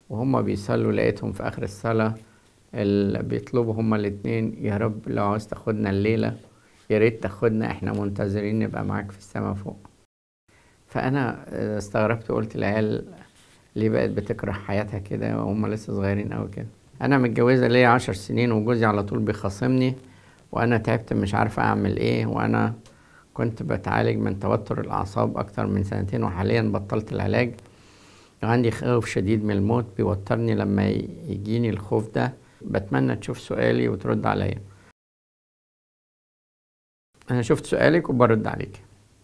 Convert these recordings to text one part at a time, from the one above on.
وهما بيصلوا لقيتهم في آخر الصلاة اللي بيطلبوا هما الاتنين يا رب لو عاوز تاخدنا الليلة يا ريت تاخدنا احنا منتظرين نبقى معاك في السما فوق فأنا استغربت وقلت العيال ليه بقت بتكره حياتها كده وهم لسه صغيرين أوي كده أنا متجوزة ليا عشر سنين وجوزي على طول بيخاصمني وأنا تعبت مش عارفة أعمل إيه وأنا كنت بتعالج من توتر الأعصاب أكتر من سنتين وحاليا بطلت العلاج عندي خوف شديد من الموت بيوترني لما يجيني الخوف ده بتمنى تشوف سؤالي وترد عليا أنا شفت سؤالك وبرد عليك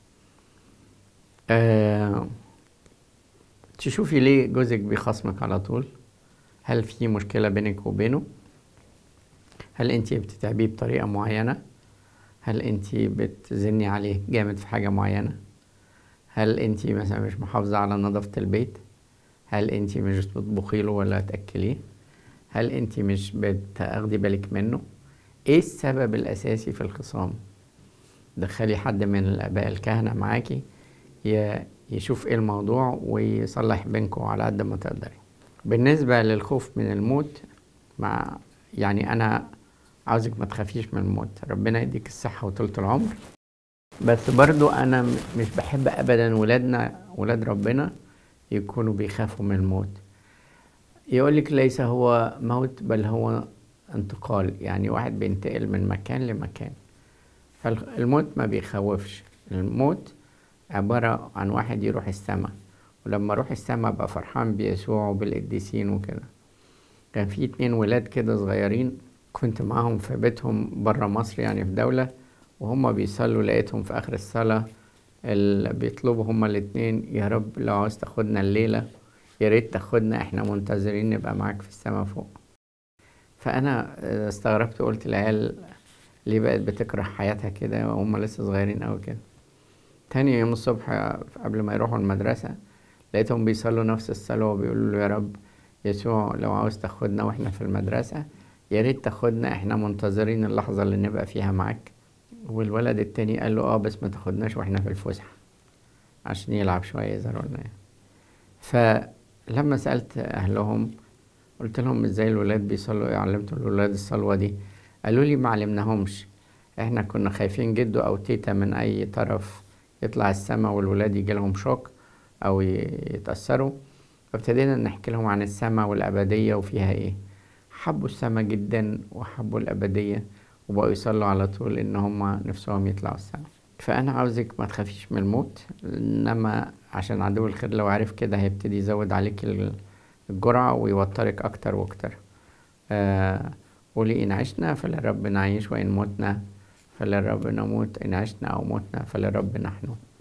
أه تشوفي ليه جوزك بيخاصمك على طول هل في مشكلة بينك وبينه هل انت بتتعبيه بطريقة معينة هل انت بتزني عليه جامد في حاجة معينة هل انت مثلا مش محافظة على نظافة البيت هل انت مش بتطبخي له ولا تأكليه هل انت مش بتاخدي بالك منه ايه السبب الاساسي في الخصام دخلي حد من الاباء الكهنة معاكي يشوف ايه الموضوع ويصلح بينكم على قد ما تقدري بالنسبة للخوف من الموت مع يعني انا عاوزك ما تخافيش من الموت ربنا يديك الصحة وطولة العمر بس برضو انا مش بحب ابدا ولادنا ولاد ربنا يكونوا بيخافوا من الموت يقولك ليس هو موت بل هو انتقال يعني واحد بينتقل من مكان لمكان فالموت ما بيخوفش الموت عبارة عن واحد يروح السما ولما اروح السما ابقى فرحان بيسوع وبالقديسين وكده كان في اتنين ولاد كده صغيرين كنت معاهم في بيتهم برا مصر يعني في دولة وهما بيصلوا لقيتهم في آخر الصلاة اللي بيطلبوا هما الاتنين يا رب لو عاوز تاخدنا الليلة يا ريت تاخدنا احنا منتظرين نبقى معاك في السما فوق فأنا استغربت وقلت العيال ليه بقت بتكره حياتها كده وهم لسه صغيرين أوي كده تاني يوم الصبح قبل ما يروحوا المدرسة لقيتهم بيصلوا نفس الصلاة وبيقولوا له يا رب يسوع لو عاوز تاخدنا واحنا في المدرسة يا ريت تاخدنا احنا منتظرين اللحظة اللي نبقى فيها معاك والولد التاني قال له اه بس ما تاخدناش واحنا في الفسحة عشان يلعب شوية يظهروا لنا فلما سألت أهلهم قلت لهم ازاي الولاد بيصلوا علمت الولاد الصلوة دي قالوا لي ما علمناهمش احنا كنا خايفين جدو او تيتا من اي طرف يطلع السما والولاد يجي لهم شوك او يتأثروا فابتدينا نحكي لهم عن السما والأبدية وفيها ايه حبوا السما جدا وحبوا الأبدية وبقوا يصلوا على طول ان هما نفسهم يطلعوا السما فانا عاوزك ما تخافيش من الموت انما عشان عدو الخير لو عرف كده هيبتدي يزود عليك الجرعة ويوترك اكتر واكتر آه قولي ان عشنا فللرب نعيش وان متنا فللرب نموت ان عشنا او متنا فللرب نحن